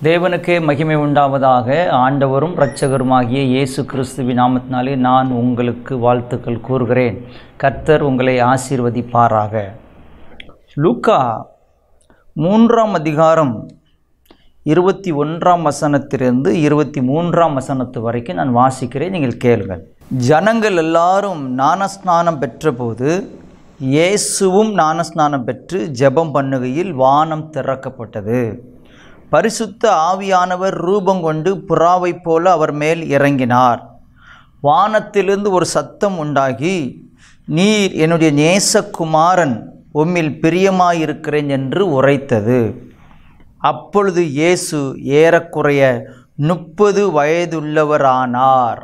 தேவனுக்கே மகிமை உண்டாவதாக ஆண்டவரும் இரட்சகருமாகிய இயேசு கிறிஸ்துவின் நாமத்தினாலே நான் உங்களுக்கு வாழ்த்துக்கள் கூறுகிறேன் கர்த்தர் உங்களை ஆசீர்வதிப்பாராக லூக்கா மூன்றாம் அதிகாரம் இருபத்தி ஒன்றாம் வசனத்திலிருந்து இருபத்தி மூன்றாம் வசனத்து வரைக்கும் நான் வாசிக்கிறேன் நீங்கள் கேளுங்கள் ஜனங்கள் எல்லாரும் ஞானஸ்நானம் பெற்றபோது இயேசுவும் ஞானஸ்நானம் பெற்று ஜெபம் பண்ணுகையில் வானம் திறக்கப்பட்டது பரிசுத்த ஆவியானவர் ரூபம் கொண்டு புறாவைப் போல அவர் மேல் இறங்கினார் வானத்திலிருந்து ஒரு சத்தம் உண்டாகி நீர் என்னுடைய நேசகுமாரன் உம்மில் பிரியமாயிருக்கிறேன் என்று உரைத்தது அப்பொழுது இயேசு ஏறக்குறைய முப்பது வயதுள்ளவரானார்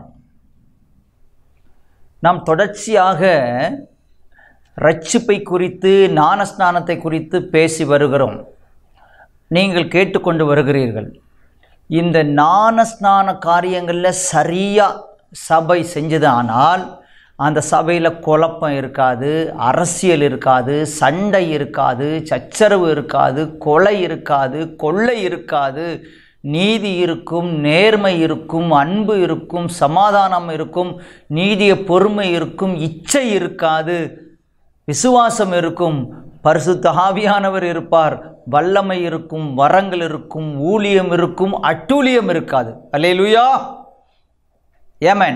நாம் தொடர்ச்சியாக ரட்சிப்பை குறித்து ஞானஸ்நானத்தை குறித்து பேசி வருகிறோம் நீங்கள் கேட்டுக்கொண்டு வருகிறீர்கள் இந்த ஞானஸ்நான காரியங்களில் சரியாக சபை செஞ்சது ஆனால் அந்த சபையில் குழப்பம் இருக்காது அரசியல் இருக்காது சண்டை இருக்காது சச்சரவு இருக்காது கொலை இருக்காது கொள்ளை இருக்காது நீதி இருக்கும் நேர்மை இருக்கும் அன்பு இருக்கும் சமாதானம் இருக்கும் நீடிய பொறுமை இருக்கும் இச்சை இருக்காது விசுவாசம் இருக்கும் பரிசுத்த ஆவியானவர் இருப்பார் வல்லமை இருக்கும் வரங்கள் இருக்கும் ஊழியம் இருக்கும் அட்டூழியம் இருக்காது அல்லேலுயா ஏமன்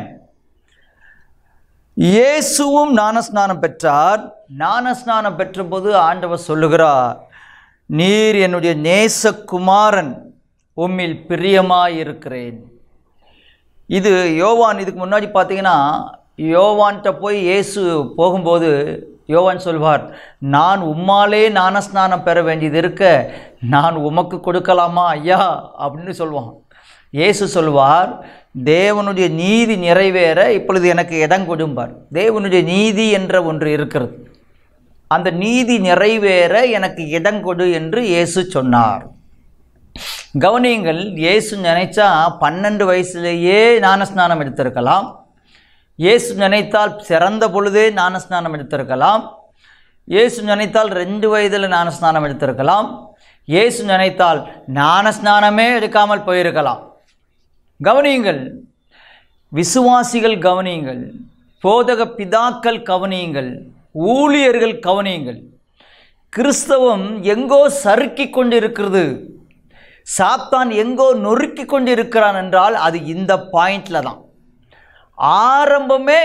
இயேசுவும் ஞானஸ்நானம் பெற்றார் ஞானஸ்நானம் பெற்றபோது ஆண்டவர் சொல்லுகிறார் நீர் என்னுடைய நேசகுமாரன் உம்மில் பிரியமாயிருக்கிறேன் இது யோவான் இதுக்கு முன்னாடி பார்த்தீங்கன்னா யோவான்கிட்ட போய் இயேசு போகும்போது யோவான் சொல்வார் நான் உம்மாலே ஞானஸ்நானம் பெற வேண்டியது இருக்க நான் உமக்கு கொடுக்கலாமா ஐயா அப்படின்னு சொல்லுவான் இயேசு சொல்வார் தேவனுடைய நீதி நிறைவேற இப்பொழுது எனக்கு இடம் கொடும்பார் தேவனுடைய நீதி என்ற ஒன்று இருக்கிறது அந்த நீதி நிறைவேற எனக்கு இடம் கொடு என்று இயேசு சொன்னார் கவனியங்கள் இயேசு நினைச்சா பன்னெண்டு வயசுலேயே ஞானஸ்நானம் எடுத்திருக்கலாம் இயேசு நினைத்தால் சிறந்த பொழுதே ஞானஸ்நானம் எடுத்திருக்கலாம் இயேசு நினைத்தால் ரெண்டு வயதில் ஞானஸ்நானம் எடுத்திருக்கலாம் இயேசு நினைத்தால் ஞானஸ்நானமே எடுக்காமல் போயிருக்கலாம் கவனியுங்கள் விசுவாசிகள் கவனியுங்கள் போதக பிதாக்கள் கவனியுங்கள் ஊழியர்கள் கவனியுங்கள் கிறிஸ்தவம் எங்கோ சறுக்கி கொண்டு இருக்கிறது சாத்தான் எங்கோ நொறுக்கி கொண்டு இருக்கிறான் என்றால் அது இந்த பாயிண்ட்ல தான் ஆரம்பமே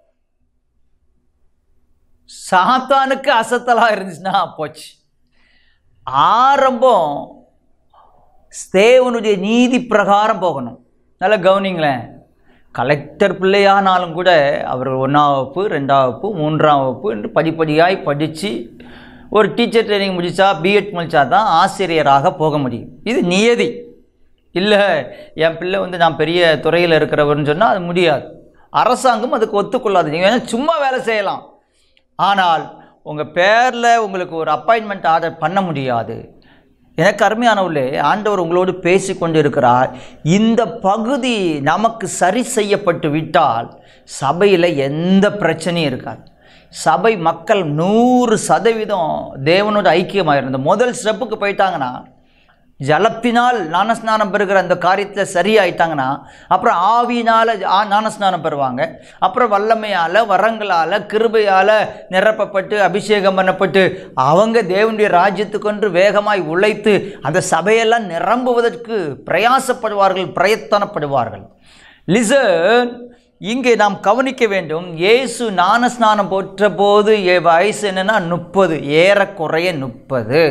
சாத்தானுக்கு அசத்தலாக இருந்துச்சுன்னா போச்சு ஆரம்பம் தேவனுடைய நீதி பிரகாரம் போகணும் நல்லா கவனிங்களேன் கலெக்டர் பிள்ளையானாலும் கூட அவர் ஒன்றாம் வகுப்பு ரெண்டாம் வகுப்பு மூன்றாம் வகுப்பு என்று படிப்படியாய் படித்து ஒரு டீச்சர் ட்ரைனிங் முடித்தா பிஎட் முடித்தா தான் ஆசிரியராக போக முடியும் இது நியதி இல்லை என் பிள்ளை வந்து நான் பெரிய துறையில் இருக்கிறவர்னு சொன்னால் அது முடியாது அரசாங்கம் அதுக்கு ஒத்துக்கொள்ளாது நீங்கள் வேணால் சும்மா வேலை செய்யலாம் ஆனால் உங்கள் பேரில் உங்களுக்கு ஒரு அப்பாயின்மெண்ட் ஆர்டர் பண்ண முடியாது எனக்கு அருமையானவர்களே ஆண்டவர் உங்களோடு பேசி கொண்டு இருக்கிறார் இந்த பகுதி நமக்கு சரி செய்யப்பட்டு விட்டால் சபையில் எந்த பிரச்சனையும் இருக்காது சபை மக்கள் நூறு சதவீதம் தேவனோட ஐக்கியமாக இருந்த முதல் ஸ்டெப்புக்கு போயிட்டாங்கன்னா ஜலத்தினால் ஞானஸ்நானம் பெறுகிற அந்த காரியத்தில் சரியாயிட்டாங்கன்னா அப்புறம் ஆவியினால் ஞானஸ்நானம் பெறுவாங்க அப்புறம் வல்லமையால் வரங்களால் கிருபையால் நிரப்பப்பட்டு அபிஷேகம் பண்ணப்பட்டு அவங்க தேவனுடைய ராஜ்யத்துக்கொன்று வேகமாய் உழைத்து அந்த சபையெல்லாம் நிரம்புவதற்கு பிரயாசப்படுவார்கள் பிரயத்தனப்படுவார்கள் லிசன் இங்கே நாம் கவனிக்க வேண்டும் இயேசு ஞானஸ்நானம் போற்ற போது வயசு என்னன்னா முப்பது ஏறக்குறைய முப்பது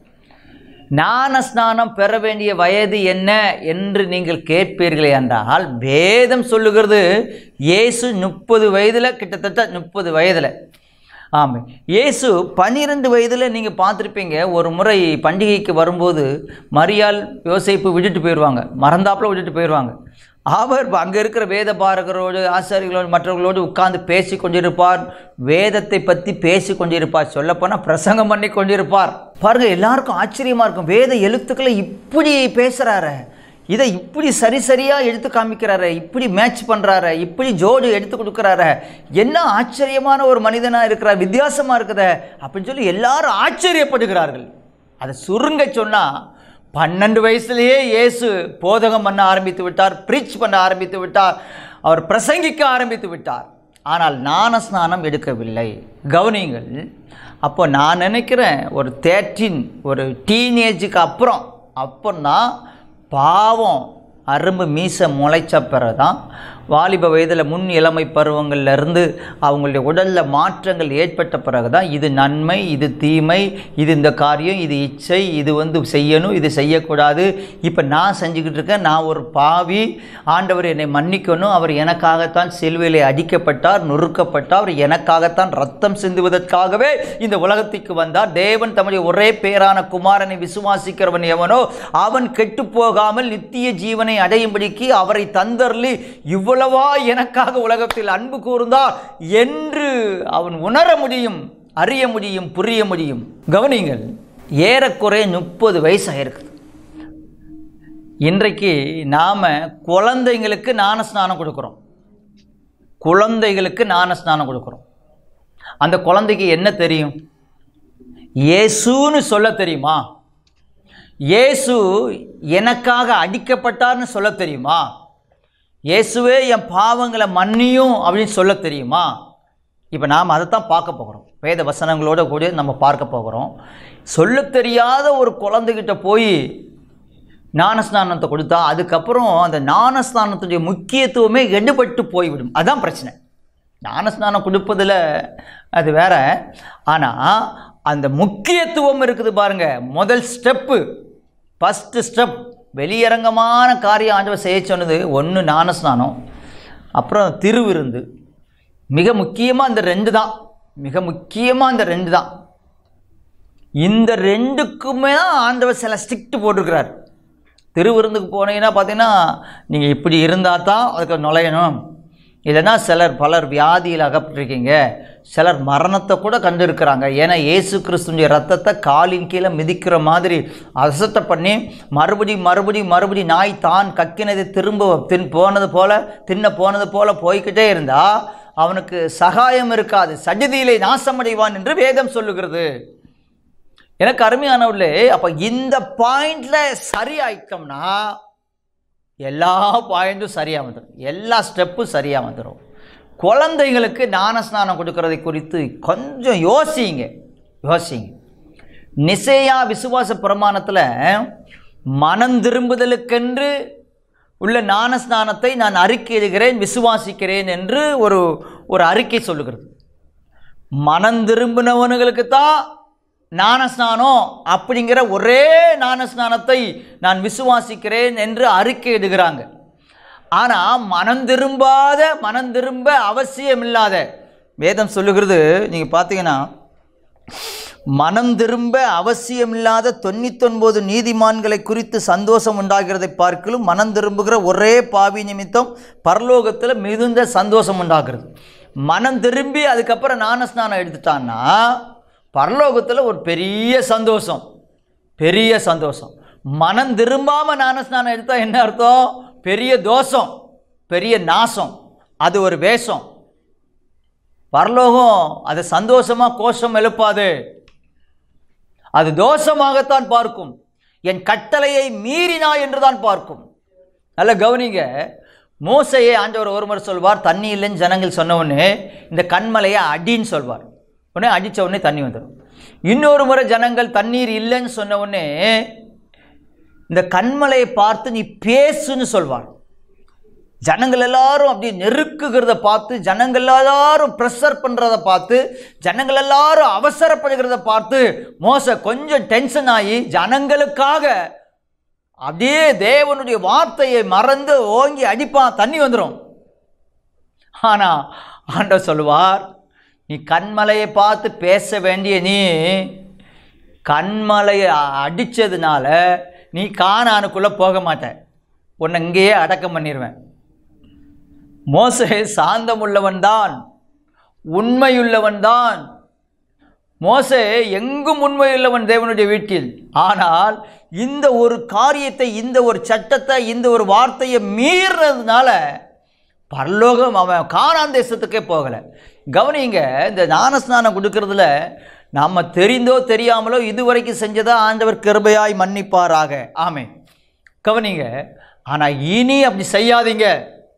ஞானஸ்நானம் பெற வேண்டிய வயது என்ன என்று நீங்கள் கேட்பீர்களே என்றால் வேதம் சொல்லுகிறது இயேசு முப்பது வயதில் கிட்டத்தட்ட முப்பது வயதில் ஆமாம் இயேசு பன்னிரெண்டு வயதில் நீங்கள் பார்த்துருப்பீங்க ஒரு முறை பண்டிகைக்கு வரும்போது மரியாள் யோசிப்பு விட்டுட்டு போயிடுவாங்க மறந்தாப்பில் விட்டுட்டு போயிடுவாங்க அவர் அங்கே இருக்கிற வேத பாரகரோடு ஆசாரிகளோடு மற்றவர்களோடு உட்கார்ந்து பேசி கொண்டிருப்பார் வேதத்தை பற்றி பேசி கொண்டிருப்பார் சொல்லப்போனால் பிரசங்கம் பண்ணி கொண்டிருப்பார் பாருங்கள் எல்லாருக்கும் ஆச்சரியமாக இருக்கும் வேத எழுத்துக்களை இப்படி பேசுகிறாரு இதை இப்படி சரி சரியாக எடுத்து காமிக்கிறாரு இப்படி மேட்ச் பண்ணுறாரு இப்படி ஜோடு எடுத்து கொடுக்குறாரு என்ன ஆச்சரியமான ஒரு மனிதனாக இருக்கிறார் வித்தியாசமாக இருக்குதே அப்படின்னு சொல்லி எல்லாரும் ஆச்சரியப்படுகிறார்கள் அதை சுருங்க சொன்னால் பன்னெண்டு வயசுலேயே இயேசு போதகம் பண்ண ஆரம்பித்து விட்டார் ப்ரீச் பண்ண ஆரம்பித்து விட்டார் அவர் பிரசங்கிக்க ஆரம்பித்து விட்டார் ஆனால் ஞான ஸ்நானம் எடுக்கவில்லை கவனிங்கள் அப்போ நான் நினைக்கிறேன் ஒரு தேர்ட்டின் ஒரு டீனேஜுக்கு அப்புறம் அப்போன்னா பாவம் அரும்பு மீசை முளைச்ச பிறகு தான் வாலிப வயதில் முன் இளமை பருவங்கள்ல இருந்து அவங்களுடைய உடலில் மாற்றங்கள் ஏற்பட்ட பிறகு தான் இது நன்மை இது தீமை இது இந்த காரியம் இது இச்சை இது வந்து செய்யணும் இது செய்யக்கூடாது இப்போ நான் செஞ்சுக்கிட்டு இருக்கேன் நான் ஒரு பாவி ஆண்டவர் என்னை மன்னிக்கணும் அவர் எனக்காகத்தான் சிலுவையிலே அடிக்கப்பட்டார் நொறுக்கப்பட்டார் அவர் எனக்காகத்தான் ரத்தம் சிந்துவதற்காகவே இந்த உலகத்திற்கு வந்தார் தேவன் தம்முடைய ஒரே பேரான குமாரனை விசுவாசிக்கிறவன் எவனோ அவன் கெட்டு போகாமல் நித்திய ஜீவனை அடையும்படிக்கு அவரை தந்தர்லி இவ்வளவா எனக்காக உலகத்தில் அன்பு கூர்ந்தார் என்று அவன் உணர முடியும் அறிய முடியும் புரிய முடியும் கவனிங்கள் ஏறக்குறைய முப்பது வயசு ஆயிருக்குது இன்றைக்கு நாம் குழந்தைங்களுக்கு ஞான ஸ்நானம் கொடுக்குறோம் குழந்தைகளுக்கு ஞான ஸ்நானம் கொடுக்குறோம் அந்த குழந்தைக்கு என்ன தெரியும் இயேசுன்னு சொல்ல தெரியுமா இயேசு எனக்காக அடிக்கப்பட்டார்னு சொல்ல தெரியுமா இயேசுவே என் பாவங்களை மன்னியும் அப்படின்னு சொல்ல தெரியுமா இப்போ நாம் அதை தான் பார்க்க போகிறோம் வேத வசனங்களோட கூட நம்ம பார்க்க போகிறோம் சொல்ல தெரியாத ஒரு குழந்தைகிட்ட போய் ஞானஸ்நானத்தை கொடுத்தா அதுக்கப்புறம் அந்த ஞானஸ்நானத்துடைய முக்கியத்துவமே எடுபட்டு போய்விடும் அதான் பிரச்சனை ஞானஸ்நானம் கொடுப்பதில் அது வேற ஆனால் அந்த முக்கியத்துவம் இருக்குது பாருங்க முதல் ஸ்டெப்பு ஃபஸ்ட்டு ஸ்டெப் வெளியரங்கமான காரியம் ஆண்டவர் செய்ய சொன்னது ஒன்று ஞானஸ்நானம் அப்புறம் திருவிருந்து மிக முக்கியமாக இந்த ரெண்டு தான் மிக முக்கியமாக இந்த ரெண்டு தான் இந்த ரெண்டுக்குமே தான் ஆண்டவர் சில ஸ்ட்ரிக்ட் போட்டிருக்கிறார் திருவிருந்துக்கு போனீங்கன்னா பார்த்தீங்கன்னா நீங்கள் இப்படி இருந்தால் தான் அதுக்கு நுழையணும் இல்லைன்னா சிலர் பலர் வியாதியில் அகப்பட்டிருக்கீங்க சிலர் மரணத்தை கூட கண்டிருக்கிறாங்க ஏன்னா இயேசு கிறிஸ்துடைய ரத்தத்தை காலின் கீழே மிதிக்கிற மாதிரி அசட்டை பண்ணி மறுபடி மறுபடி மறுபடி நாய் தான் கக்கினதை திரும்ப தின் போனது போல தின்ன போனது போல போய்கிட்டே இருந்தா அவனுக்கு சகாயம் இருக்காது சடிதியிலே நாசமடைவான் என்று வேதம் சொல்லுகிறது எனக்கு அருமையானவர்களே அப்போ இந்த பாயிண்ட்ல சரி ஆயிட்டோம்னா எல்லா பாயிண்ட்டும் சரியாக வந்துடும் எல்லா ஸ்டெப்பும் சரியாக வந்துடும் குழந்தைகளுக்கு ஞான ஸ்நானம் கொடுக்கறதை குறித்து கொஞ்சம் யோசிங்க யோசிங்க நிசையா விசுவாச பிரமாணத்தில் மனம் திரும்புதலுக்கென்று உள்ள ஞான ஸ்நானத்தை நான் அறிக்கையிடுகிறேன் விசுவாசிக்கிறேன் என்று ஒரு ஒரு அறிக்கை சொல்லுகிறது மனம் திரும்பினவனுங்களுக்கு தான் ஞானஸ்நானம் அப்படிங்கிற ஒரே ஞானஸ்நானத்தை நான் விசுவாசிக்கிறேன் என்று அறிக்கையிடுகிறாங்க ஆனால் மனம் திரும்பாத மனம் திரும்ப அவசியமில்லாத வேதம் சொல்லுகிறது நீங்கள் பார்த்தீங்கன்னா மனம் திரும்ப அவசியமில்லாத தொண்ணூத்தொன்பது நீதிமான்களை குறித்து சந்தோஷம் உண்டாகிறதை பார்க்கலும் மனம் திரும்புகிற ஒரே பாவி நிமித்தம் பரலோகத்தில் மிகுந்த சந்தோஷம் உண்டாகிறது மனம் திரும்பி அதுக்கப்புறம் ஞானஸ்நானம் எடுத்துட்டான்னா பரலோகத்தில் ஒரு பெரிய சந்தோஷம் பெரிய சந்தோஷம் மனம் திரும்பாமல் ஞானஸ்நானம் எடுத்தால் என்ன அர்த்தம் பெரிய தோஷம் பெரிய நாசம் அது ஒரு வேஷம் பரலோகம் அது சந்தோஷமாக கோஷம் எழுப்பாது அது தோஷமாகத்தான் பார்க்கும் என் கட்டளையை மீறினா என்று தான் பார்க்கும் நல்ல கவனிங்க மோசையே ஆண்டவர் ஒரு முறை சொல்வார் தண்ணி இல்லைன்னு ஜனங்கள் சொன்ன உடனே இந்த கண்மலையை அடின்னு சொல்வார் உடனே அடித்த உடனே தண்ணி வந்துடும் இன்னொரு முறை ஜனங்கள் தண்ணீர் இல்லைன்னு சொன்ன உடனே இந்த கண்மலையை பார்த்து நீ பேசுன்னு சொல்வார் ஜனங்கள் எல்லாரும் அப்படி நெருக்குகிறத பார்த்து ஜனங்கள் எல்லாரும் ப்ரெஷர் பண்ணுறத பார்த்து ஜனங்கள் எல்லாரும் அவசரப்படுகிறத பார்த்து மோச கொஞ்சம் டென்ஷன் ஆகி ஜனங்களுக்காக அப்படியே தேவனுடைய வார்த்தையை மறந்து ஓங்கி அடிப்பான் தண்ணி வந்துடும் ஆனால் ஆண்டவர் சொல்லுவார் நீ கண்மலையை பார்த்து பேச வேண்டிய நீ கண்மலையை அடித்ததுனால நீ காணானுக்குள்ளே போக மாட்ட உன்னை இங்கேயே அடக்கம் பண்ணிடுவேன் மோசே சாந்தமுள்ளவன் தான் உண்மையுள்ளவன் தான் மோசே எங்கும் உண்மையுள்ளவன் தேவனுடைய வீட்டில் ஆனால் இந்த ஒரு காரியத்தை இந்த ஒரு சட்டத்தை இந்த ஒரு வார்த்தையை மீறினதுனால பரலோகம் அவன் காணான் தேசத்துக்கே போகலை கவனிங்க இந்த ஞானஸ்நானம் கொடுக்கறதுல நாம் தெரிந்தோ தெரியாமலோ இதுவரைக்கும் செஞ்சதை ஆண்டவர் கிருபையாய் மன்னிப்பாராக ஆமே கவனிங்க ஆனால் இனி அப்படி செய்யாதீங்க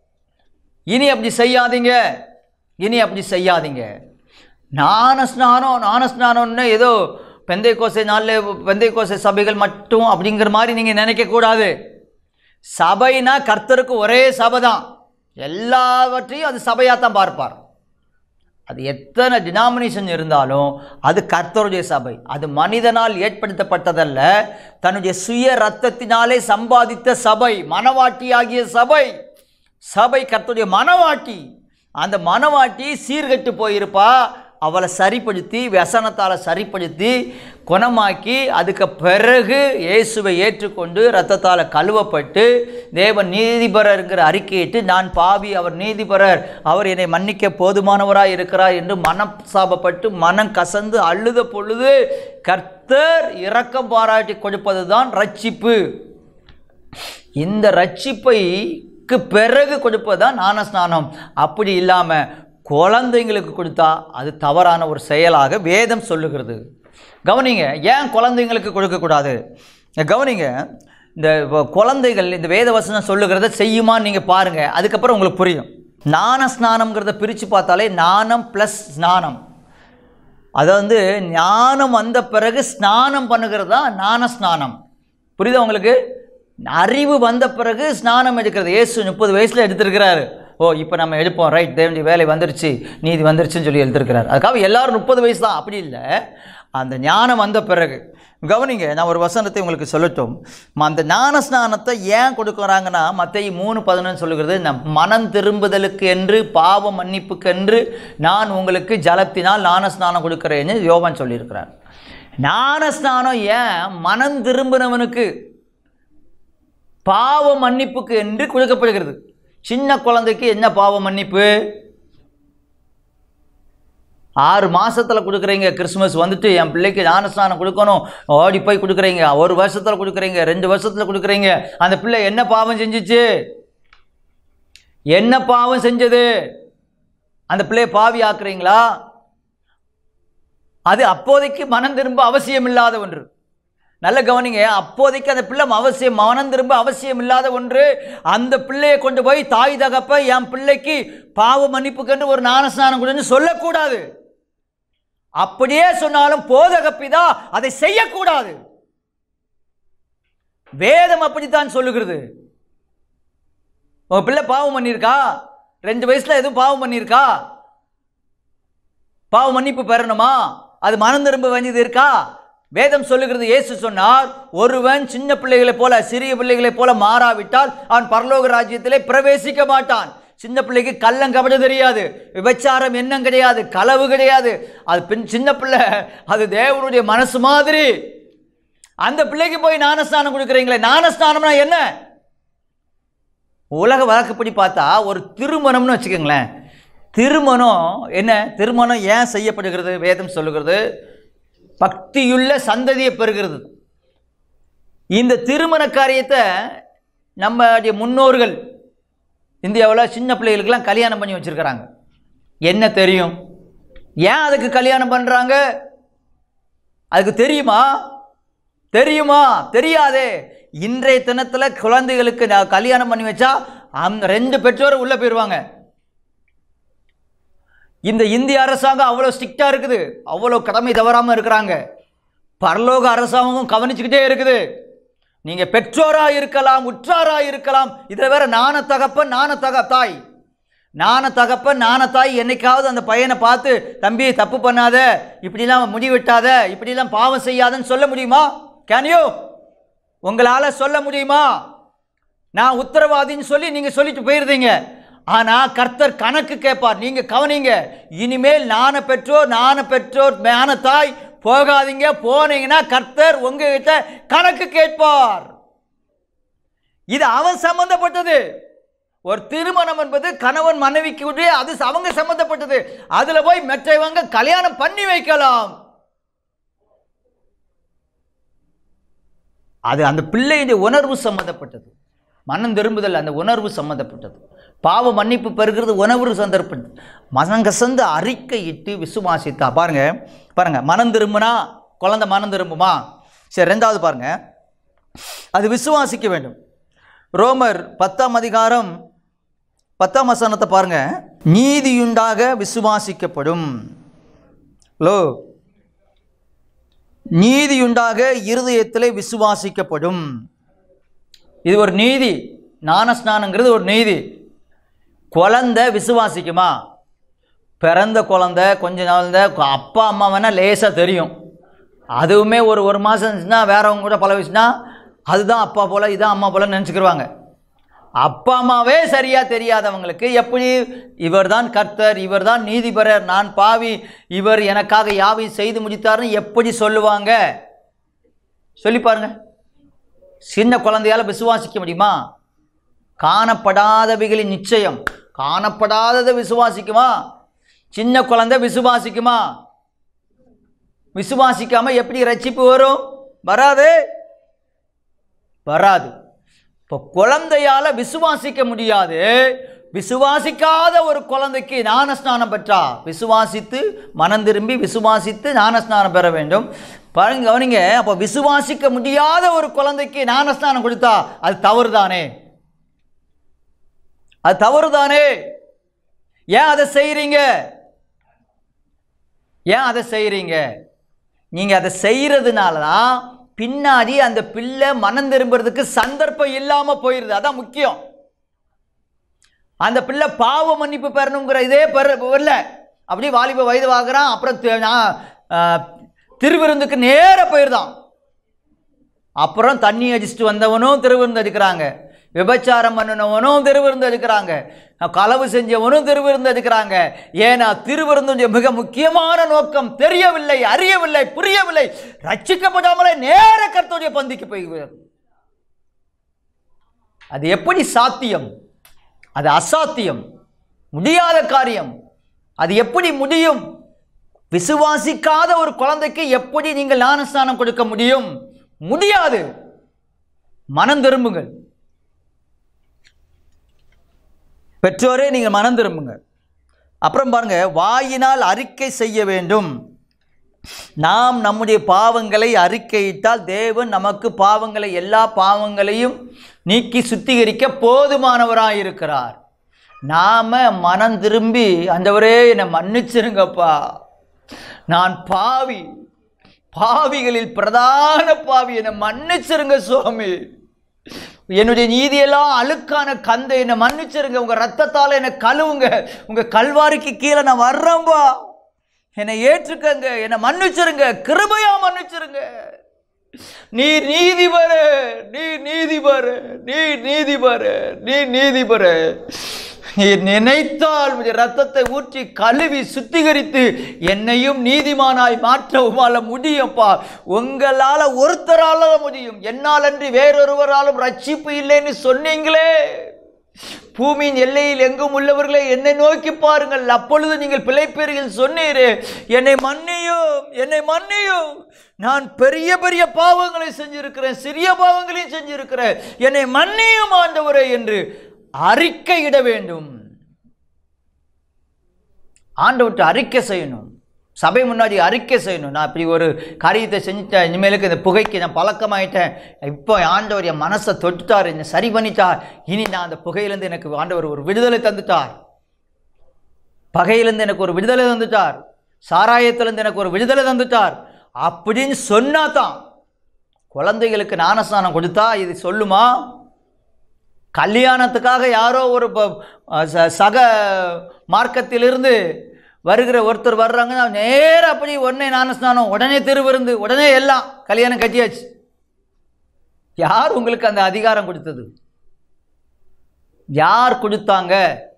இனி அப்படி செய்யாதீங்க இனி அப்படி செய்யாதீங்க ஞான ஸ்நானம் ஞான ஸ்நானம்னு ஏதோ பெந்தை கோசை நாளில் பெந்தை கோசை சபைகள் மட்டும் அப்படிங்கிற மாதிரி நீங்கள் நினைக்கக்கூடாது சபைனா கர்த்தருக்கு ஒரே சபை தான் எல்லாவற்றையும் அது சபையாக தான் பார்ப்பார் அது எத்தனை டினாமினேஷன் இருந்தாலும் அது கர்த்தருடைய சபை அது மனிதனால் ஏற்படுத்தப்பட்டதல்ல தன்னுடைய சுய ரத்தத்தினாலே சம்பாதித்த சபை மனவாட்டியாகிய சபை சபை கர்த்தருடைய மனவாட்டி அந்த மனவாட்டி சீர்கெட்டு போயிருப்பா அவளை சரிப்படுத்தி व्यசனத்தால் சரிப்படுத்தி குணமாக்கி அதுக்கு பிறகு இயேசுவை ஏற்றுக்கொண்டு ரத்தத்தால் கழுவப்பட்டு தேவன் நீதிபரருங்கிற அறிக்கையிட்டு நான் பாவி அவர் நீதிபரர் அவர் என்னை மன்னிக்க போதுமானவராய் இருக்கிறார் என்று மனம் சாபப்பட்டு மனம் கசந்து அழுத பொழுது கர்த்தர் இரக்கம் பாராட்டி கொடுப்பது தான் ரட்சிப்பு இந்த ரட்சிப்பைக்கு பிறகு கொடுப்பது தான் ஞானஸ்நானம் அப்படி இல்லாமல் குழந்தைங்களுக்கு கொடுத்தா அது தவறான ஒரு செயலாக வேதம் சொல்லுகிறது கவனிங்க ஏன் குழந்தைங்களுக்கு கொடுக்கக்கூடாது கவனிங்க இந்த வ- குழந்தைகள் இந்த வேத வசனம் சொல்லுகிறத செய்யுமான்னு நீங்கள் பாருங்கள் அதுக்கப்புறம் உங்களுக்கு புரியும் ஞான ஸ்நானம்ங்கிறத பிரித்து பார்த்தாலே ஞானம் ப்ளஸ் ஸ்நானம் அதை வந்து ஞானம் வந்த பிறகு ஸ்நானம் பண்ணுகிறது தான் ஞான ஸ்நானம் புரியுதா உங்களுக்கு அறிவு வந்த பிறகு ஸ்நானம் எடுக்கிறது இயேசு முப்பது வயசில் எடுத்திருக்கிறாரு ஓ இப்போ நம்ம எடுப்போம் ரைட் தேவனுடைய வேலை வந்துருச்சு நீதி வந்துருச்சுன்னு சொல்லி எடுத்திருக்கிறார் அதுக்காக எல்லாரும் முப்பது வயசு தான் அப்படி இல்லை அந்த ஞானம் வந்த பிறகு கவனிங்க நான் ஒரு வசனத்தை உங்களுக்கு சொல்லட்டும் ம- அந்த ஞான ஸ்நானத்தை ஏன் கொடுக்குறாங்கன்னா மத்திய மூணு பதினொன்று சொல்லுகிறது நம் மனம் திரும்புதலுக்கு என்று பாவ மன்னிப்புக்கு என்று நான் உங்களுக்கு ஜலத்தினால் ஞான ஸ்நானம் கொடுக்குறேன்னு யோவான் சொல்லியிருக்கிறார் ஞான ஸ்நானம் ஏன் மனம் திரும்பினவனுக்கு பாவ மன்னிப்புக்கு என்று கொடுக்கப்படுகிறது சின்ன குழந்தைக்கு என்ன பாவ மன்னிப்பு ஆறு மாசத்துல கொடுக்குறீங்க கிறிஸ்மஸ் வந்துட்டு என் பிள்ளைக்கு ஞானஸ்நானம் கொடுக்கணும் ஓடி போய் கொடுக்குறீங்க ஒரு வருஷத்துல கொடுக்குறீங்க ரெண்டு வருஷத்துல கொடுக்குறீங்க அந்த பிள்ளை என்ன பாவம் செஞ்சுச்சு என்ன பாவம் செஞ்சது அந்த பிள்ளையை பாவி ஆக்குறீங்களா அது அப்போதைக்கு மனம் திரும்ப அவசியம் இல்லாத ஒன்று நல்ல கவனிங்க அப்போதைக்கு அந்த பிள்ளை அவசியம் மனம் திரும்ப அவசியம் இல்லாத ஒன்று அந்த பிள்ளையை கொண்டு போய் தாய் தகப்ப என் பிள்ளைக்கு பாவ மன்னிப்புக்கென்று ஒரு ஞானஸ்நானம் கொடுன்னு சொல்லக்கூடாது அப்படியே சொன்னாலும் போதகப்பிதா அதை செய்யக்கூடாது வேதம் அப்படித்தான் சொல்லுகிறது உங்க பிள்ளை பாவம் பண்ணியிருக்கா ரெண்டு வயசுல எதுவும் பாவம் பண்ணியிருக்கா பாவ மன்னிப்பு பெறணுமா அது மனம் திரும்ப வேண்டியது இருக்கா வேதம் சொல்லுகிறது இயேசு சொன்னார் ஒருவன் சின்ன பிள்ளைகளைப் போல சிறிய பிள்ளைகளைப் போல மாறாவிட்டால் அவன் பரலோக ராஜ்யத்திலே பிரவேசிக்க மாட்டான் சின்ன பிள்ளைக்கு கள்ளங்கபட தெரியாது விபச்சாரம் எண்ணம் கிடையாது களவு கிடையாது அது பின் சின்ன பிள்ளை அது தேவனுடைய மனசு மாதிரி அந்த பிள்ளைக்கு போய் ஞானஸ்தானம் கொடுக்குறீங்களே ஞானஸ்தானம்னா என்ன உலக வழக்கப்படி பார்த்தா ஒரு திருமணம்னு வச்சுக்கோங்களேன் திருமணம் என்ன திருமணம் ஏன் செய்யப்படுகிறது வேதம் சொல்லுகிறது பக்தியுள்ள சந்ததியை பெறுகிறது இந்த திருமண காரியத்தை நம்முடைய முன்னோர்கள் இந்தியாவில் சின்ன பிள்ளைகளுக்கெல்லாம் கல்யாணம் பண்ணி வச்சிருக்கிறாங்க என்ன தெரியும் ஏன் அதுக்கு கல்யாணம் பண்ணுறாங்க அதுக்கு தெரியுமா தெரியுமா தெரியாதே இன்றைய தினத்தில் குழந்தைகளுக்கு நான் கல்யாணம் பண்ணி வச்சா அந்த ரெண்டு பெற்றோரும் உள்ளே போயிடுவாங்க இந்த இந்திய அரசாங்கம் அவ்வளோ ஸ்ட்ரிக்டாக இருக்குது அவ்வளோ கடமை தவறாமல் இருக்கிறாங்க பரலோக அரசாங்கமும் கவனிச்சுக்கிட்டே இருக்குது நீங்கள் பெற்றோராக இருக்கலாம் உற்றாராக இருக்கலாம் இதில் வேற நாண தகப்பன் நாண தக தாய் நாண தகப்பன் நாண தாய் என்னைக்காவது அந்த பையனை பார்த்து தம்பி தப்பு பண்ணாத இப்படிலாம் முடிவெட்டாத இப்படிலாம் பாவம் செய்யாதன்னு சொல்ல முடியுமா கேன் யூ உங்களால் சொல்ல முடியுமா நான் உத்தரவாதின்னு சொல்லி நீங்கள் சொல்லிட்டு போயிருந்தீங்க ஆனால் கர்த்தர் கணக்கு கேட்பார் நீங்கள் கவனிங்க இனிமேல் நான பெற்றோர் நான பெற்றோர் ஞான தாய் போகாதீங்க போனீங்கன்னா கர்த்தர் உங்ககிட்ட கணக்கு கேட்பார் இது அவன் சம்பந்தப்பட்டது ஒரு திருமணம் என்பது கணவன் மனைவிக்கு உடைய அது அவங்க சம்பந்தப்பட்டது அதுல போய் மற்றவங்க கல்யாணம் பண்ணி வைக்கலாம் அது அந்த பிள்ளையுடைய உணர்வு சம்மந்தப்பட்டது மனம் திரும்புதல் அந்த உணர்வு சம்மந்தப்பட்டது பாவ மன்னிப்பு பெறுகிறது உணவு சந்தர்ப்பம் மனங்கசந்து அறிக்கையிட்டு விசுவாசித்தா பாருங்க பாருங்க மனம் திரும்பினா குழந்தை மனம் திரும்புமா சரி ரெண்டாவது பாருங்க அது விசுவாசிக்க வேண்டும் ரோமர் பத்தாம் அதிகாரம் பத்தாம் வசனத்தை பாருங்க நீதியுண்டாக விசுவாசிக்கப்படும் லோ நீதியுண்டாக இருதயத்திலே விசுவாசிக்கப்படும் இது ஒரு நீதி ஞானஸ்நானங்கிறது ஒரு நீதி குழந்தை விசுவாசிக்குமா பிறந்த குழந்தை கொஞ்ச நாள் தான் அப்பா அம்மா வேணால் லேசாக தெரியும் அதுவுமே ஒரு ஒரு மாதம் இருந்துச்சுன்னா வேறவங்க கூட பல விஷயம்னா அதுதான் அப்பா போல் இதான் அம்மா போல் நினச்சிக்கிருவாங்க அப்பா அம்மாவே சரியாக தெரியாதவங்களுக்கு எப்படி இவர்தான் கர்த்தர் இவர்தான் நீதிபரர் நான் பாவி இவர் எனக்காக யாவையும் செய்து முடித்தார்னு எப்படி சொல்லுவாங்க சொல்லி பாருங்க சின்ன குழந்தையால விசுவாசிக்க முடியுமா காணப்படாதவைகளின் நிச்சயம் காணப்படாததை விசுவாசிக்குமா சின்ன குழந்தை விசுவாசிக்குமா விசுவாசிக்காம எப்படி ரட்சிப்பு வரும் வராது வராது இப்போ குழந்தையால விசுவாசிக்க முடியாது விசுவாசிக்காத ஒரு குழந்தைக்கு ஞானஸ்நானம் பெற்றா விசுவாசித்து மனம் திரும்பி விசுவாசித்து ஞானஸ்நானம் பெற வேண்டும் பாருங்க கவனிங்க அப்போ விசுவாசிக்க முடியாத ஒரு குழந்தைக்கு ஞானஸ்நானம் கொடுத்தா அது தவறு தானே அது தவறு தானே ஏன் அதை செய்கிறீங்க ஏன் அதை செய்கிறீங்க நீங்கள் அதை செய்கிறதுனால தான் பின்னாடி அந்த பிள்ளை மனம் திரும்புறதுக்கு சந்தர்ப்பம் இல்லாமல் போயிடுது அதான் முக்கியம் அந்த பிள்ளை பாவ மன்னிப்பு பெறணுங்கிற இதே பெற வரல அப்படியே வாலிப வயது வாங்குறான் அப்புறம் தி- நான், ஆ, திருவிருந்துக்கு நேர போயிருந்தான் அப்புறம் தண்ணி அடிச்சுட்டு வந்தவனும் திருவிருந்து அடிக்கிறாங்க விபச்சாரம் பண்ணினவனும் திருவிருந்து அடிக்கிறாங்க களவு செஞ்சவனும் திருவிருந்து அடிக்கிறாங்க ஏன்னா திருவிருந்து மிக முக்கியமான நோக்கம் தெரியவில்லை அறியவில்லை புரியவில்லை ரட்சிக்கப்படாமலே நேர கர்த்தருடைய பந்திக்கு போய் அது எப்படி சாத்தியம் அது அசாத்தியம் முடியாத காரியம் அது எப்படி முடியும் விசுவாசிக்காத ஒரு குழந்தைக்கு எப்படி நீங்கள் ஞானஸ்தானம் கொடுக்க முடியும் முடியாது மனம் திரும்புங்கள் பெற்றோரே நீங்கள் மனம் திரும்புங்க அப்புறம் பாருங்க வாயினால் அறிக்கை செய்ய வேண்டும் நாம் நம்முடைய பாவங்களை அறிக்கையிட்டால் தேவன் நமக்கு பாவங்களை எல்லா பாவங்களையும் நீக்கி சுத்திகரிக்க போதுமானவராக இருக்கிறார் நாம மனம் திரும்பி ஆண்டவரே என்னை மன்னிச்சிருங்கப்பா நான் பாவி பாவிகளில் பிரதான பாவி என்னை மன்னிச்சிருங்க சுவாமி என்னுடைய நீதியெல்லாம் அழுக்கான கந்தை என்னை மன்னிச்சிருங்க உங்க ரத்தத்தால் என்னை கழுவுங்க உங்க கல்வாரிக்கு கீழே நான் வர்றேன்பா என்னை ஏற்றுக்கங்க என்னை மன்னிச்சிருங்க கிருபையா மன்னிச்சிருங்க நீ நீதிபர நீ நீதிபர நீ நீதிபர நீ நீதிபர நீ நினைத்தால் உடைய ரத்தத்தை ஊற்றி கழுவி சுத்திகரித்து என்னையும் நீதிமானாய் மாற்ற உமால முடியும்ப்பா உங்களால ஒருத்தரால தான் முடியும் என்னால் அன்றி வேறொருவராலும் ரட்சிப்பு இல்லைன்னு சொன்னீங்களே பூமியின் எல்லையில் எங்கும் உள்ளவர்களே என்னை நோக்கி பாருங்கள் அப்பொழுது நீங்கள் பிழைப்பீர்கள் சொன்னீரே என்னை மன்னியும் என்னை மன்னியும் நான் பெரிய பெரிய பாவங்களை செஞ்சிருக்கிறேன் சிறிய பாவங்களையும் செஞ்சிருக்கிறேன் என்னை மன்னியும் ஆண்டவரே என்று அறிக்கையிட வேண்டும் ஆண்டவர்கிட்ட அறிக்கை செய்யணும் சபை முன்னாடி அறிக்கை செய்யணும் நான் இப்படி ஒரு காரியத்தை செஞ்சுட்டேன் இனிமேலுக்கு இந்த புகைக்கு நான் பழக்கமாயிட்டேன் இப்போ ஆண்டவர் என் மனசை தொட்டுட்டார் என்னை சரி பண்ணிட்டார் இனி நான் அந்த புகையிலேருந்து எனக்கு ஆண்டவர் ஒரு விடுதலை தந்துட்டார் பகையிலேருந்து எனக்கு ஒரு விடுதலை தந்துட்டார் சாராயத்திலேருந்து எனக்கு ஒரு விடுதலை தந்துட்டார் அப்படின்னு சொன்னா தான் குழந்தைகளுக்கு ஞானஸ்நானம் கொடுத்தா இது சொல்லுமா கல்யாணத்துக்காக யாரோ ஒரு ப- ச- சக மார்க்கத்திலிருந்து வருகிற ஒருத்தர் வர்றாங்கன்னா நேரா அப்படி உடனே ஞானஸ்நானம் உடனே திருவிருந்து உடனே எல்லாம் கல்யாணம் கட்டியாச்சு யார் உங்களுக்கு அந்த அதிகாரம் கொடுத்தது யார் கொடுத்தாங்க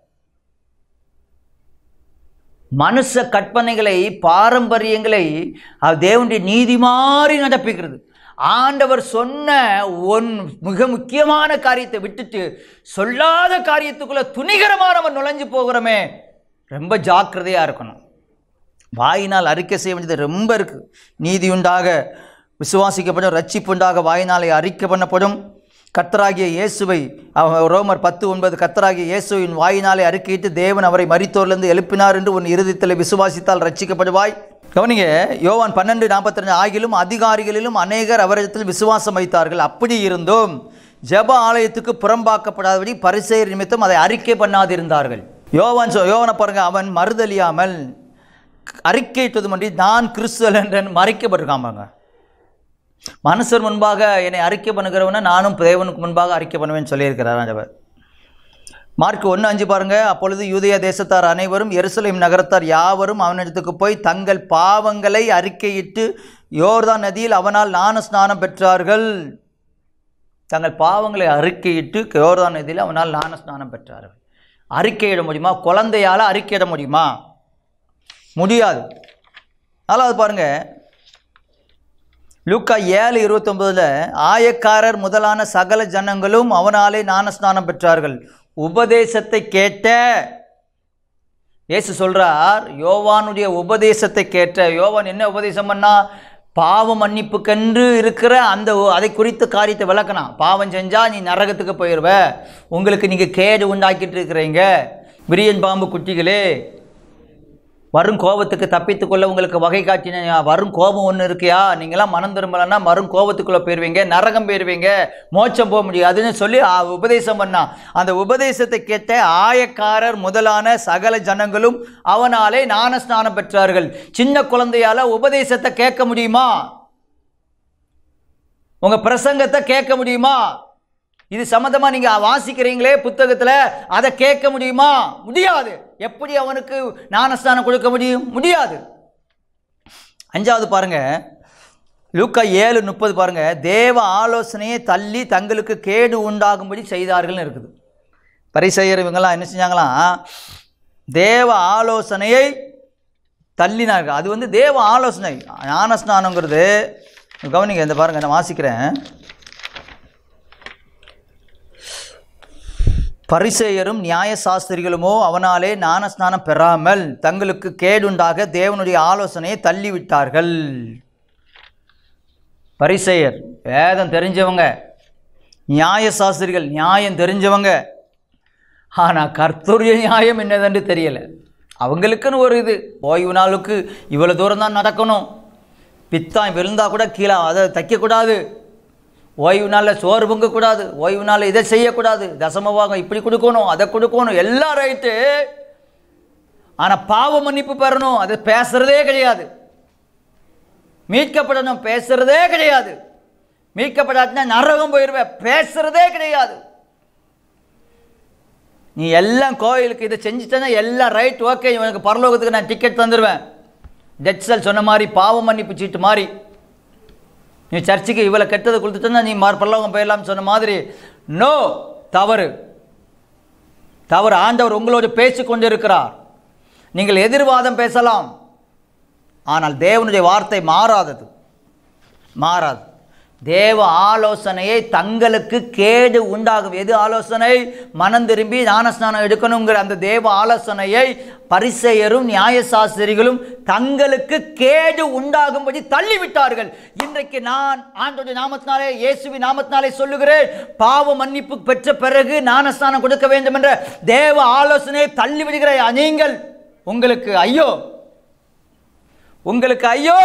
மனுஷ கற்பனைகளை பாரம்பரியங்களை அது தேவனுடைய நீதி மாறி நடப்பிக்கிறது ஆண்டவர் சொன்ன ஒன் மிக முக்கியமான காரியத்தை விட்டுட்டு சொல்லாத காரியத்துக்குள்ள துணிகரமாக நம்ம நுழைஞ்சு போகிறோமே ரொம்ப ஜாக்கிரதையாக இருக்கணும் வாயினால் அறிக்கை செய்ய வேண்டியது ரொம்ப இருக்குது நீதி உண்டாக விசுவாசிக்கப்படும் ரட்சிப்பு உண்டாக வாயினாலே அறிக்கை பண்ணப்படும் கர்த்தராகிய இயேசுவை அவ- ரோமர் பத்து ஒன்பது கர்த்தராகிய இயேசுவின் வாயினாலே அறிக்கையிட்டு தேவன் அவரை மரித்தோர்லேருந்து எழுப்பினார் என்று உன் இருதயத்தில் விசுவாசித்தால் ரட்சிக்கப்படுவாய் கவனிங்க யோவான் பன்னெண்டு நாற்பத்தி ரெண்டு ஆகிலும் அதிகாரிகளிலும் அநேகர் அவரிடத்தில் விசுவாசம் வைத்தார்கள் அப்படி இருந்தும் ஜெப ஆலயத்துக்கு புறம்பாக்கப்படாதபடி பரிசெயர் நிமித்தம் அதை அறிக்கை பண்ணாதிருந்தார்கள் யோவான் சொ- யோவானை பாருங்க அவன் மறுதலியாமல் அறிக்கையிட்டது மன்றி நான் கிறிஸ்துவல் என்றன் மறைக்கப்பட்டிருக்காமாங்க மனுஷர் முன்பாக என்னை அறிக்கை பண்ணுகிறவன நானும் தேவனுக்கு முன்பாக அறிக்கை பண்ணுவேன்னு சொல்லியிருக்கிறார் ஆண்டவர் மார்க் ஒன்று அஞ்சு பாருங்க அப்பொழுது யூதேய தேசத்தார் அனைவரும் எருசலேம் நகரத்தார் யாவரும் அவனிடத்துக்கு போய் தங்கள் பாவங்களை அறிக்கையிட்டு யோர்தான் நதியில் அவனால் ஞான ஸ்நானம் பெற்றார்கள் தங்கள் பாவங்களை அறிக்கையிட்டு யோர்தான் நதியில் அவனால் ஞான ஸ்நானம் பெற்றார்கள் அறிக்கையிட முடியுமா குழந்தையால் அறிக்கையிட முடியுமா முடியாது நாலாவது பாருங்க லூக்கா ஏழு இருபத்தொன்பதுல ஆயக்காரர் முதலான சகல ஜனங்களும் அவனாலே ஞானஸ்நானம் பெற்றார்கள் உபதேசத்தை கேட்ட இயேசு சொல்றார் யோவானுடைய உபதேசத்தை கேட்ட யோவான் என்ன உபதேசம் பண்ணா பாவ மன்னிப்புக்கென்று இருக்கிற அந்த ஒ- அதை குறித்த காரியத்தை விளக்கணும் பாவம் செஞ்சா நீ நரகத்துக்கு போயிடுவ உங்களுக்கு நீங்க கேடு உண்டாக்கிட்டு இருக்கிறீங்க விரியன் பாம்பு குட்டிகளே வரும் கோபத்துக்கு தப்பித்துக் கொள்ள உங்களுக்கு வகை காட்டின வரும் கோபம் ஒன்று இருக்கியா நீங்களாம் மனம் திரும்பலன்னா மறும் கோபத்துக்குள்ளே போயிடுவீங்க நரகம் போயிடுவீங்க மோட்சம் போக முடியாதுன்னு சொல்லி ஆ, உபதேசம் பண்ணான் அந்த உபதேசத்தை கேட்ட ஆயக்காரர் முதலான சகல ஜனங்களும் அவனாலே ஞான ஸ்நானம் பெற்றார்கள் சின்ன குழந்தையால உபதேசத்தை கேட்க முடியுமா உங்க பிரசங்கத்தை கேட்க முடியுமா இது சம்மந்தமா நீங்க வாசிக்கிறீங்களே புத்தகத்துல அதை கேட்க முடியுமா முடியாது எப்படி அவனுக்கு ஞானஸ்தானம் கொடுக்க முடியும் முடியாது அஞ்சாவது பாருங்க லூக்கா ஏழு முப்பது பாருங்க தேவ ஆலோசனையை தள்ளி தங்களுக்கு கேடு உண்டாகும்படி செய்தார்கள்னு இருக்குது பரிசெயர் இவங்கெல்லாம் என்ன செஞ்சாங்களாம் தேவ ஆலோசனையை தள்ளினார்கள் அது வந்து தேவ ஆலோசனை ஞானஸ்நானங்கிறது கவனிங்க இந்த பாருங்க நான் வாசிக்கிறேன் பரிசேயரும் நியாயசாஸ்திரிகளுமோ அவனாலே ஞானஸ்நானம் பெறாமல் தங்களுக்கு கேடுண்டாக தேவனுடைய ஆலோசனையை தள்ளிவிட்டார்கள் பரிசேயர் வேதம் தெரிஞ்சவங்க நியாயசாஸ்திரிகள் நியாயம் தெரிஞ்சவங்க ஆனால் கர்த்தருடைய நியாயம் என்னதென்று தெரியல அவங்களுக்குன்னு ஒரு இது ஓய்வு நாளுக்கு இவ்வளோ தூரம் தான் நடக்கணும் பித்தான் விழுந்தா கூட கீழே அதை தைக்கக்கூடாது ஓய்வு நாளில் சோறு பொங்கக்கூடாது ஓய்வு நாளில் இதை செய்யக்கூடாது தசமபாகம் இப்படி கொடுக்கணும் அதை கொடுக்கணும் எல்லாம் ரைட்டு ஆனால் பாவ மன்னிப்பு பெறணும் அது பேசுறதே கிடையாது மீட்கப்படணும் பேசுறதே கிடையாது மீட்கப்படாதுன்னா நரகம் போயிடுவேன் பேசுறதே கிடையாது நீ எல்லாம் கோயிலுக்கு இதை செஞ்சுட்டேன்னா எல்லாம் ரைட் ஓகே உனக்கு பரலோகத்துக்கு நான் டிக்கெட் தந்துடுவேன் ஜட்சல் சொன்ன மாதிரி பாவ மன்னிப்பு சீட்டு மாதிரி நீ சர்ச்சுக்கு இவ்வளோ கெட்டதை கொடுத்துட்டேன்னா நீ மார் பரலோகம் போயிடலாம்னு சொன்ன மாதிரி நோ தவறு தவறு ஆண்டவர் உங்களோடு பேசி கொண்டிருக்கிறார் நீங்கள் எதிர்வாதம் பேசலாம் ஆனால் தேவனுடைய வார்த்தை மாறாதது மாறாது தேவ ஆலோசனையை தங்களுக்கு கேடு உண்டாகும் எது ஆலோசனை மனம் திரும்பி ஞானஸ்நானம் எடுக்கணுங்கிற அந்த தேவ ஆலோசனையை பரிசெயரும் நியாயசாஸ்திரிகளும் தங்களுக்கு கேடு உண்டாகும்படி தள்ளிவிட்டார்கள் இன்றைக்கு நான் ஆண்டோடைய நாமத்தினாலே இயேசுவின் நாமத்தினாலே சொல்லுகிறேன் பாவ மன்னிப்பு பெற்ற பிறகு ஞானஸ்நானம் கொடுக்க வேண்டும் என்ற தேவ ஆலோசனையை தள்ளிவிடுகிற நீங்கள் உங்களுக்கு ஐயோ உங்களுக்கு ஐயோ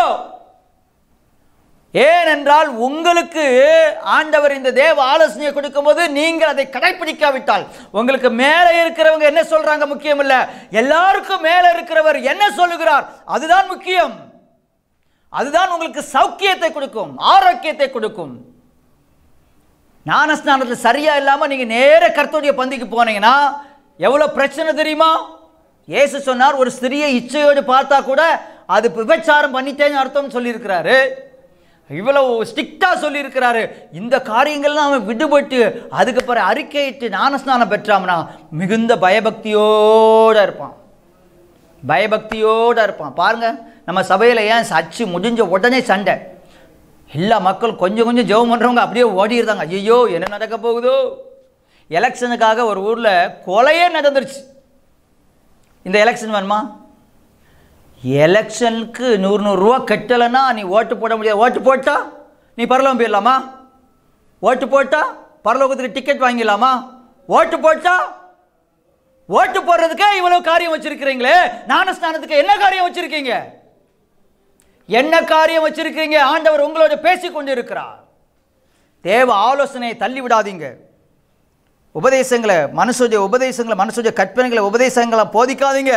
ஏனென்றால் உங்களுக்கு ஆண்டவர் இந்த தேவ ஆலோசனையை கொடுக்கும்போது நீங்கள் அதை கடைபிடிக்காவிட்டால் உங்களுக்கு மேலே இருக்கிறவங்க என்ன சொல்றாங்க முக்கியம் இல்ல எல்லாருக்கும் மேலே இருக்கிறவர் என்ன சொல்லுகிறார் அதுதான் முக்கியம் அதுதான் உங்களுக்கு சௌக்கியத்தை கொடுக்கும் ஆரோக்கியத்தை கொடுக்கும் ஞானஸ்நானத்தில் சரியா இல்லாம நீங்க நேர கர்த்தருடைய பந்திக்கு போனீங்கன்னா எவ்வளவு பிரச்சனை தெரியுமா இயேசு சொன்னார் ஒரு ஸ்திரியை இச்சையோடு பார்த்தா கூட அது விபச்சாரம் பண்ணிட்டேன்னு அர்த்தம் சொல்லியிருக்கிறாரு இவ்வளவு ஸ்ட்ரிக்டா சொல்லியிருக்கிறாரு இந்த காரியங்கள்லாம் அவன் விடுபட்டு அதுக்கு பிறகு அறிக்கையிட்டு ஞானஸ்நானம் பெற்றாம்னா மிகுந்த பயபக்தியோட இருப்பான் பயபக்தியோட இருப்பான் பாருங்க நம்ம சபையில் ஏன் சச்சு முடிஞ்ச உடனே சண்டை எல்லா மக்கள் கொஞ்சம் கொஞ்சம் ஜெபம் பண்ணுறவங்க அப்படியே ஓடிடுறாங்க ஐயோ என்ன நடக்க போகுதோ எலெக்ஷனுக்காக ஒரு ஊரில் கொலையே நடந்துருச்சு இந்த எலெக்ஷன் வேணுமா எலெக்ஷனுக்கு நூறு நூறுரூவா கட்டலைன்னா நீ ஓட்டு போட முடியாது ஓட்டு போட்டா நீ பரலவம் போயிடலாமா ஓட்டு போட்டா பரலோகத்துக்கு டிக்கெட் வாங்கிடலாமா ஓட்டு போட்டா ஓட்டு போடுறதுக்கே இவ்வளவு காரியம் வச்சிருக்கிறீங்களே ஞானஸ்நானத்துக்கு என்ன காரியம் வச்சிருக்கீங்க என்ன காரியம் வச்சிருக்கீங்க ஆண்டவர் உங்களோட பேசிக் கொண்டிருக்கிறார் தேவ ஆலோசனையை தள்ளி விடாதீங்க உபதேசங்களை மனசுடைய உபதேசங்களை மனசுடைய கற்பனைகளை உபதேசங்களை போதிக்காதீங்க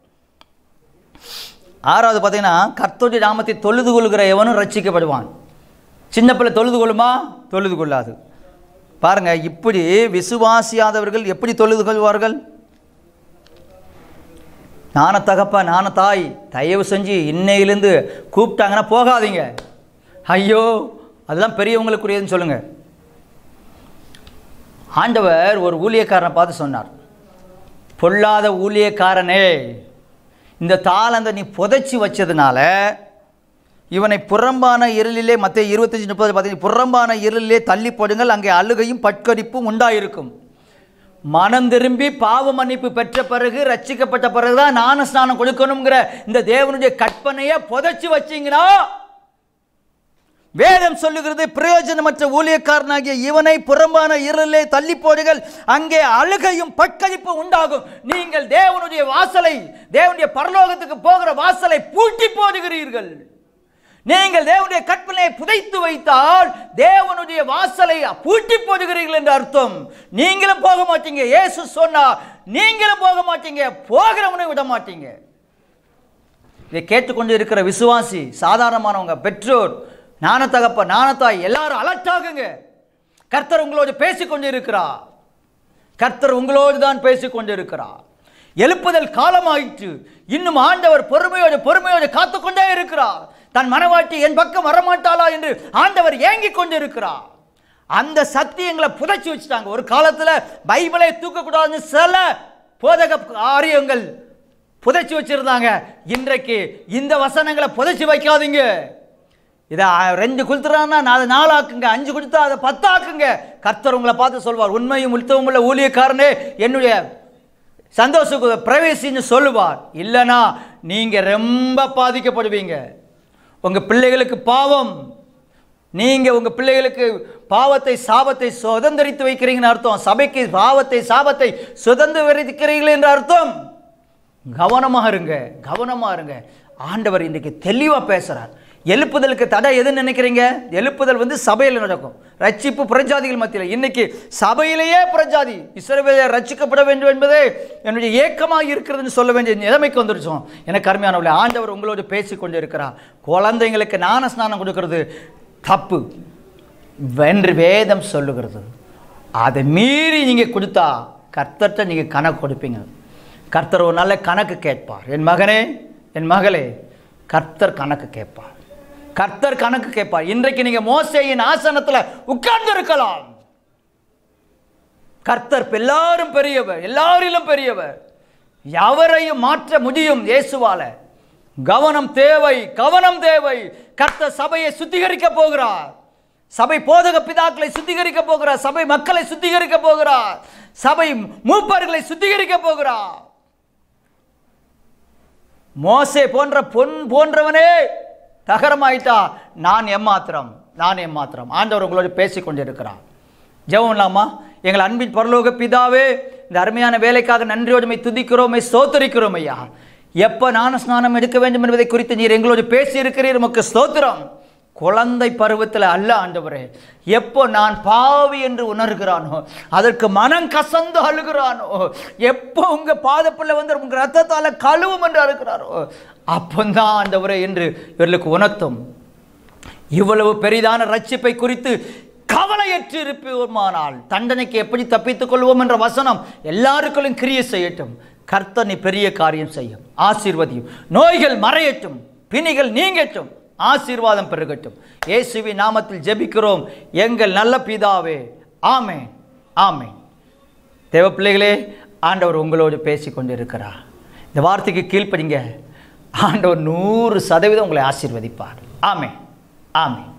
ஆறாவது பார்த்தீங்கன்னா கர்த்தருடைய நாமத்தை தொழுது கொள்கிற எவனும் ரட்சிக்கப்படுவான் சின்ன பிள்ளை தொழுது கொள்ளுமா தொழுது கொள்ளாது பாருங்க இப்படி விசுவாசியாதவர்கள் எப்படி தொழுது கொள்வார்கள் நான தகப்பா நான தாய் தயவு செஞ்சு இன்னையிலேருந்து கூப்பிட்டாங்கன்னா போகாதீங்க ஐயோ அதெல்லாம் பெரியவங்களுக்குரியதுன்னு சொல்லுங்கள் ஆண்டவர் ஒரு ஊழியக்காரனை பார்த்து சொன்னார் பொல்லாத ஊழியக்காரனே இந்த தாளந்தை நீ புதைச்சி வச்சதுனால இவனை புறம்பான இருளிலே மற்ற இருபத்தஞ்சி முப்பது பார்த்தீங்கன்னா புறம்பான இருளிலே தள்ளி போடுங்கள் அங்கே அழுகையும் பட்கடிப்பும் உண்டாயிருக்கும் மனம் திரும்பி பாவ மன்னிப்பு பெற்ற பிறகு ரட்சிக்கப்பட்ட பிறகுதான் ஞான ஸ்நானம் கொடுக்கணுங்கிற இந்த தேவனுடைய கற்பனையை புதைச்சி வச்சீங்கன்னா வேதம் சொல்லுகிறது பிரயோஜனமற்ற ஊழியக்காரனாகிய இவனை புறம்பான இருளிலே தள்ளி போடுங்கள் அங்கே அழுகையும் பட்கடிப்பு உண்டாகும் நீங்கள் தேவனுடைய வாசலை தேவனுடைய பரலோகத்துக்கு போகிற வாசலை பூட்டி போடுகிறீர்கள் நீங்கள் தேவனுடைய கற்பனையை புதைத்து வைத்தால் தேவனுடைய வாசலை பூட்டி போடுகிறீர்கள் என்று அர்த்தம் நீங்களும் போக மாட்டீங்க இயேசு சொன்னா நீங்களும் போக மாட்டீங்க போகிறவனை விட மாட்டீங்க இதை கேட்டுக்கொண்டு இருக்கிற விசுவாசி சாதாரணமானவங்க பெற்றோர் ஞானத்தகப்ப ஞானத்தாய் எல்லாரும் அலர்ட் ஆகுங்க கர்த்தர் உங்களோடு பேசிக்கொண்டு இருக்கிறார் கர்த்தர் உங்களோடு தான் பேசிக்கொண்டு இருக்கிறார் எழுப்புதல் காலமாயிற்று இன்னும் ஆண்டவர் பொறுமையோடு பொறுமையோடு காத்துக்கொண்டே இருக்கிறார் தன் மனவாட்டி என் பக்கம் வரமாட்டாளா என்று ஆண்டவர் ஏங்கிக் கொண்டு இருக்கிறார் அந்த சத்தியங்களை புதைச்சி வச்சுட்டாங்க ஒரு காலத்தில் பைபிளை தூக்கக்கூடாதுன்னு சில போதக ஆரியங்கள் புதைச்சி வச்சிருந்தாங்க இன்றைக்கு இந்த வசனங்களை புதைச்சி வைக்காதீங்க இதை ரெண்டு கொடுத்துறான்னா நான் அதை நாலாக்குங்க அஞ்சு கொடுத்தா அதை பத்தாக்குங்க கர்த்தர் உங்களை பார்த்து சொல்வார் உண்மையும் உளுத்தவும் உள்ள ஊழியக்காரனே என்னுடைய சந்தோஷ பிரவேசின்னு சொல்லுவார் இல்லைனா நீங்கள் ரொம்ப பாதிக்கப்படுவீங்க உங்கள் பிள்ளைகளுக்கு பாவம் நீங்கள் உங்கள் பிள்ளைகளுக்கு பாவத்தை சாபத்தை சுதந்திரித்து வைக்கிறீங்கன்னு அர்த்தம் சபைக்கு பாவத்தை சாபத்தை சுதந்திரிக்கிறீர்கள் என்று அர்த்தம் கவனமாக இருங்க கவனமாக இருங்க ஆண்டவர் இன்றைக்கு தெளிவாக பேசுகிறார் எழுப்புதலுக்கு தடை எதுன்னு நினைக்கிறீங்க எழுப்புதல் வந்து சபையில் நடக்கும் ரட்சிப்பு புறஜாதிகள் மத்தியில் இன்னைக்கு சபையிலேயே புறஜாதி இஸ்ரவேலர் ரட்சிக்கப்பட வேண்டும் என்பதே என்னுடைய ஏக்கமாக இருக்கிறதுன்னு சொல்ல வேண்டிய நிலைமைக்கு வந்துருச்சோம் எனக்கு அருமையானவர்களே ஆண்டவர் உங்களோடு பேசி கொண்டு இருக்கிறார் குழந்தைங்களுக்கு ஞான ஸ்நானம் கொடுக்கறது தப்பு வென்று வேதம் சொல்லுகிறது அதை மீறி நீங்கள் கொடுத்தா கர்த்தர்கிட்ட நீங்கள் கணக்கு கொடுப்பீங்க கர்த்தர் ஒரு நல்ல கணக்கு கேட்பார் என் மகனே என் மகளே கர்த்தர் கணக்கு கேட்பார் கர்த்தர் கணக்கு கேட்பார் இன்றைக்கு நீங்க மோசையின் ஆசனத்தில் உட்கார்ந்து இருக்கலாம் கர்த்தர் எல்லாரும் பெரியவர் எல்லாரிலும் பெரியவர் எவரையும் மாற்ற முடியும் இயேசுவால கவனம் தேவை கவனம் தேவை கர்த்தர் சபையை சுத்திகரிக்க போகிறார் சபை போதக பிதாக்களை சுத்திகரிக்க போகிறார் சபை மக்களை சுத்திகரிக்க போகிறார் சபை மூப்பர்களை சுத்திகரிக்க போகிறார் மோசே போன்ற பொன் போன்றவனே தகரமாயிட்டா நான் எம்மாத்திரம் நான் எம்மாத்திரம் ஆண்டவர் உங்களோடு பேசி கொண்டிருக்கிறார் ஜெபம் இல்லாமா எங்கள் அன்பின் பரலோக பிதாவே இந்த அருமையான வேலைக்காக நன்றியோடுமை துதிக்கிறோமே சோத்தரிக்கிறோம் ஐயா எப்போ ஞான ஸ்நானம் எடுக்க வேண்டும் என்பதை குறித்து நீர் எங்களோடு பேசி இருக்கிறீர் உமக்கு ஸ்தோத்திரம் குழந்தை பருவத்தில் அல்ல ஆண்டவரே எப்போ நான் பாவி என்று உணர்கிறானோ அதற்கு மனம் கசந்து அழுகிறானோ எப்போ உங்க பாதப்பிள்ளை வந்து உங்க ரத்தத்தால கழுவும் என்று அழுகிறாரோ அப்பந்தான் ஆண்டவரே என்று இவர்களுக்கு உணர்த்தும் இவ்வளவு பெரிதான ரட்சிப்பை குறித்து கவலையற்று இருப்போமானால் தண்டனைக்கு எப்படி தப்பித்துக் கொள்வோம் என்ற வசனம் எல்லாருக்குள்ளும் கிரிய செய்யட்டும் கர்த்தனை பெரிய காரியம் செய்யும் ஆசீர்வதியும் நோய்கள் மறையட்டும் பிணிகள் நீங்கட்டும் ஆசீர்வாதம் பெருகட்டும் இயேசுவி நாமத்தில் ஜெபிக்கிறோம் எங்கள் நல்ல பிதாவே ஆமே ஆமே தேவ பிள்ளைகளே ஆண்டவர் உங்களோடு பேசி கொண்டிருக்கிறார் இந்த வார்த்தைக்கு கீழ்ப்படிங்க ஆண்டவர் நூறு சதவீதம் உங்களை ஆசீர்வதிப்பார் ஆமே ஆமே